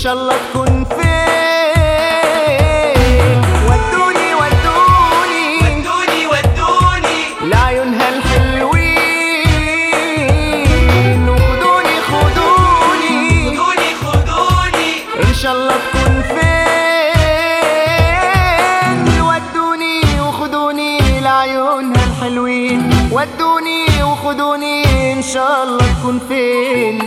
شاء الله تكون فين ودوني ودوني ودوني ودوني لعيونها الحلوين وخدوني خدوني خدوني خدوني ان شاء الله تكون فين ودوني وخدوني لعيونها الحلوين ودوني وخدوني ان شاء الله تكون فين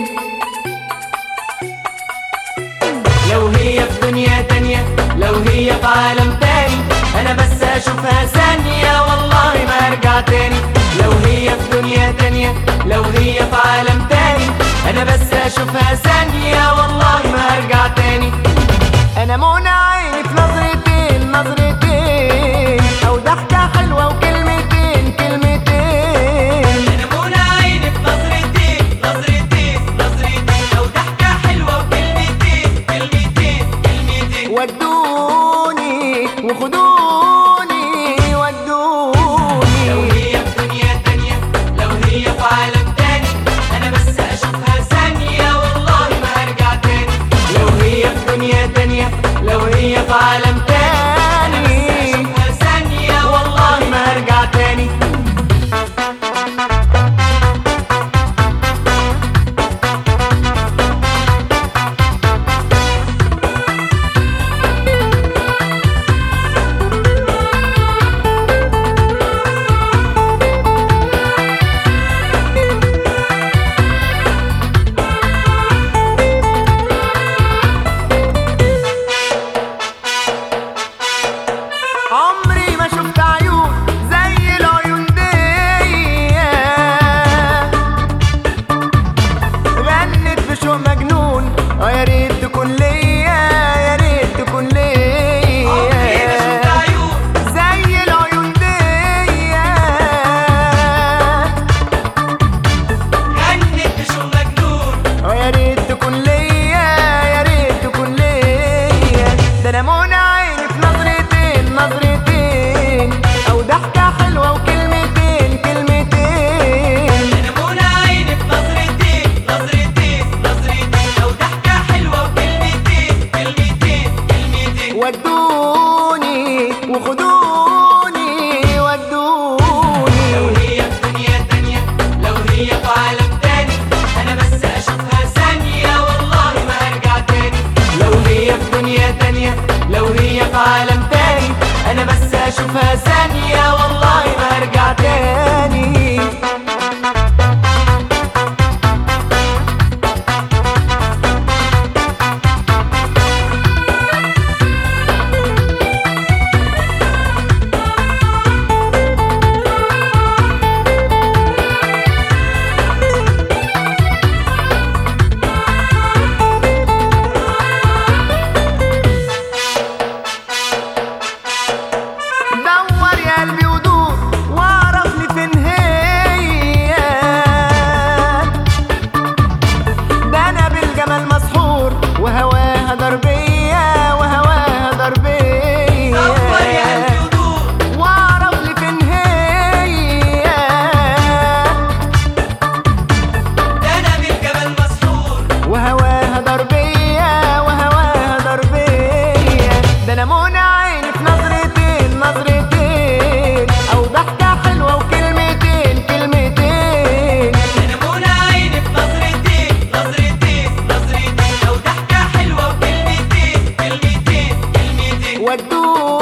لو هي في دنيا تانية لو هي في عالم تاني انا بس اشوفها ثانية والله ما ارجع تاني لو هي في دنيا تانية لو هي في عالم تاني انا بس اشوفها ثانية والله ما ارجع تاني انا منى عيني في نظرتين نظرتين او ضحكة حلوة وكلمتين كلمتين انا منى عيني في نظرتين نظرتين نظرتين او ضحكة حلوة وكلمتين كلمتين كلمتين ودوني وخدوني لو ودوني هي في دنيا تانية لو هي في عالم تاني أنا بس أشوفها ثانية والله ما هرجع تاني لو هي في دنيا تانية لو هي في عالم تاني أنا بس أشوفها ثانية والله ما هرجع تاني عمري ما شفت عيون زي العيون دي غنت بشوق مجنون اه يا ريت تكون ليا يا ريت تكون عمري ما شفت ليا عيون زي العيون دي غنت بشو مجنون اه يا ريت تكون ليا يا ريت تكون ليا ده انا منى عيني في نظرتين نظرتين او ضحكة حلوة وكلمتين كلمتين أنا منى عيني في نظرتين نظرتين نظرتين أو ضحكة حلوة وكلمتين كلمتين كلمتين ودوني وخدوني لو ودوني هي في دنيا تانية لو هي في عالم تاني أنا بس أشوفها ثانية والله ما أرجع تاني لو هي في دنيا تانية لو هي في عالم تاني أنا بس أشوفها ثانية والله ما أرجع تاني دور يا قلبي ودور واعرف لي فين هي ده انا بالجمال مسحور وهواها ضربية وهواها ضربية دور يا قلبي ودور واعرف لي فين هي ده أنا بالجبل مسحور وهواها ضربية وهواها ضربية ده انا منى عيني في نظرتين نظرتين او ضحكة حلوة وكلمتين كلمتين أنا منى عيني في نظرتين نظرتين نظرتين أو ضحكة حلوة وكلمتين كلمتين كلمتين ودوني